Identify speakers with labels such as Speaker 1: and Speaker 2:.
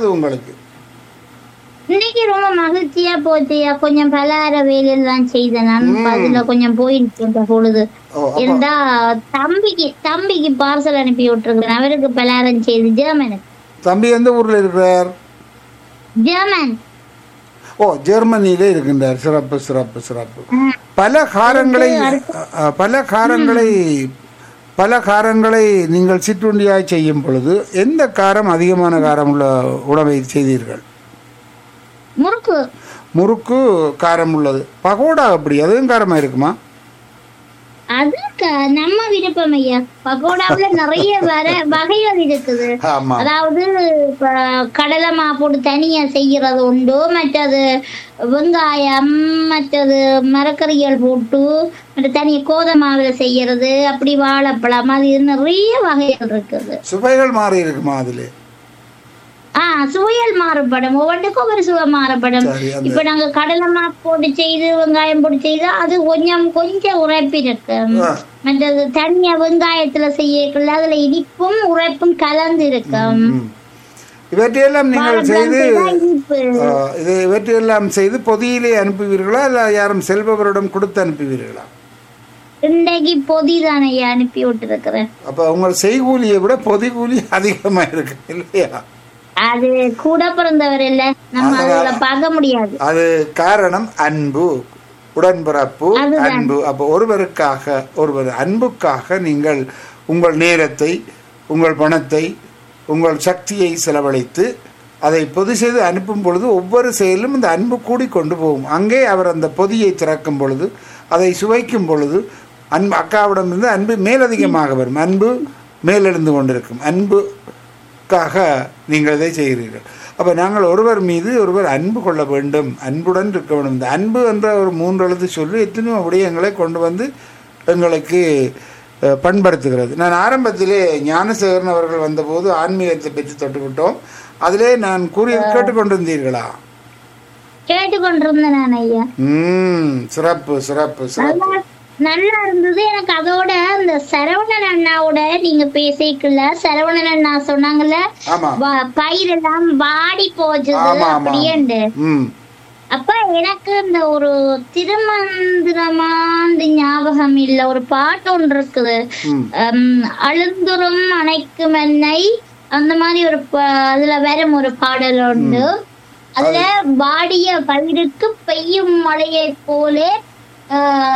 Speaker 1: இருந்தது உங்களுக்கு
Speaker 2: இன்னைக்கு ரொம்ப மகிழ்ச்சியா போச்சுயா கொஞ்சம் பலகார வேலையெல்லாம் செய்தேன் நான் அதுல கொஞ்சம் போயிட்டு இருந்த பொழுது
Speaker 1: ஓ அப்ப
Speaker 2: இருந்தா தம்பிக்கு தம்பிக்கு பார்சல் அனுப்பி விட்டுருக்கேன் அவருக்கு பலகாரம் செய்து ஜெர்மனுக்கு
Speaker 1: தம்பி எந்த ஊர்ல இருக்கிறார்
Speaker 2: ஜெர்மன்
Speaker 1: ஓ ஜெர்மனியிலே இருக்கின்றார் சிறப்பு சிறப்பு சிறப்பு பல காரங்களை அ, பல காரங்களை பல காரங்களை நீங்கள் சிற்றுண்டியாய் செய்யும் பொழுது எந்த காரம் அதிகமான காரம் உள்ள உணவை செய்தீர்கள்
Speaker 2: முறுக்கு
Speaker 1: முறுக்கு காரம் உள்ளது பகோடா அப்படி அதுவும் காரமா இருக்குமா
Speaker 2: அது க- நம்ம விருப்பம் ஐயா பகோடாவுல நிறைய வர வகைகள் இருக்குது
Speaker 1: ஆமா
Speaker 2: அதாவது இப்ப கடலை மா போட்டு தனியா செய்யறது உண்டு மற்றது வெங்காயம் மற்றது மரக்கறிகள் போட்டு மற்ற தனியா கோதமாவுல செய்யறது அப்படி வாழைப்பழம் அது இது நிறைய வகைகள் இருக்குது
Speaker 1: சுவைகள் மாறி இருக்குமா அதுல
Speaker 2: ஆஹ் சுவையல் மாறுபடும் ஒவ்வொன்றுக்கும் ஒரு சுவை மாறுபடும்
Speaker 1: சரி அந்த
Speaker 2: இப்ப நாங்க கடலை மா போட்டு செய்து வெங்காயம் போட்டு செய்து அது கொஞ்சம் கொஞ்சம் உரைப்பு இருக்கு
Speaker 1: ஆ,
Speaker 2: மற்றது தனியா வெங்காயத்துல செய்யக்குள்ள அதுல இனிப்பும் உரைப்பும் கலந்து இருக்கும்
Speaker 1: ம். இவற்றையெல்லாம் நீங்கள் செய்து
Speaker 2: வாழைப்பழம் இனிப்பு
Speaker 1: ஆ, இது இவற்றையெல்லாம் செய்து பொதியிலே அனுப்புவீர்களா இல்ல யாரும் செல்பவரிடம் கொடுத்து அனுப்புவீர்களா
Speaker 2: இன்றைக்கு பொதி தானே அனுப்பி விட்டுருக்கிறேன்
Speaker 1: அப்ப உங்கள் செய்கூலியை விட பொதி கூலி அதிகமா இருக்கு இல்லையா
Speaker 2: அது கூட பிறந்தவர் இல்ல நம்ம அதுல பார்க்க முடியாது
Speaker 1: அது காரணம் அன்பு உடன்பிறப்பு அன்பு அப்போ ஒருவருக்காக ஒருவர் அன்புக்காக நீங்கள் உங்கள் நேரத்தை உங்கள் பணத்தை உங்கள் சக்தியை செலவழித்து அதை பொது செய்து அனுப்பும் பொழுது ஒவ்வொரு செயலும் இந்த அன்பு கூடி கொண்டு போகும் அங்கே அவர் அந்த பொதியை திறக்கும் பொழுது அதை சுவைக்கும் பொழுது அன்பு அக்காவிடமிருந்து அன்பு மேலதிகமாக வரும் அன்பு மேலெழுந்து கொண்டிருக்கும் அன்புக்காக நீங்கள் இதை செய்கிறீர்கள் அப்போ நாங்கள் ஒருவர் மீது ஒருவர் அன்பு கொள்ள வேண்டும் அன்புடன் இருக்க வேண்டும் இந்த அன்பு என்ற ஒரு மூன்று எழுத்து சொல்லி எத்தனையோ விடயங்களை கொண்டு வந்து எங்களுக்கு அஹ், பண்படுத்துகிறது நான் ஆரம்பத்திலே ஞானசேகரன் அவர்கள் வந்தபோது ஆன்மீகத்தை பற்றி தொட்டுவிட்டோம் அதிலே நான் கூறி கேட்டுக்கொண்டிருந்தீர்களா
Speaker 2: கேட்டுக்கொண்டிருந்தேன் நான் ஐயா
Speaker 1: ம் சிறப்பு சிறப்பு சிறப்பு
Speaker 2: நல்லா நல்லா இருந்தது எனக்கு அதோட அந்த சரவணன் அண்ணாவோட நீங்க பேசிக்கல சரவணன் அண்ணா சொன்னாங்கல்ல
Speaker 1: ஆமா
Speaker 2: வா- பயிரெல்லாம் வாடி போச்சுது
Speaker 1: ஆமா, ஆமா.
Speaker 2: அப்படியேண்டு
Speaker 1: ம்
Speaker 2: அப்ப எனக்கு இந்த ஒரு திருமந்திரமாந்து ஞாபகம் இல்ல ஒரு பாட்டு ஒன்று இருக்குது
Speaker 1: ம்
Speaker 2: ஹம், அழுந்துரும் அணைக்கும் என்னை அந்த மாதிரி ஒரு ப- அதுல வரும் ஒரு பாடல் உண்டு அதுல வாடிய பயிருக்கு பெய்யும் மழையை போலே ஆஹ்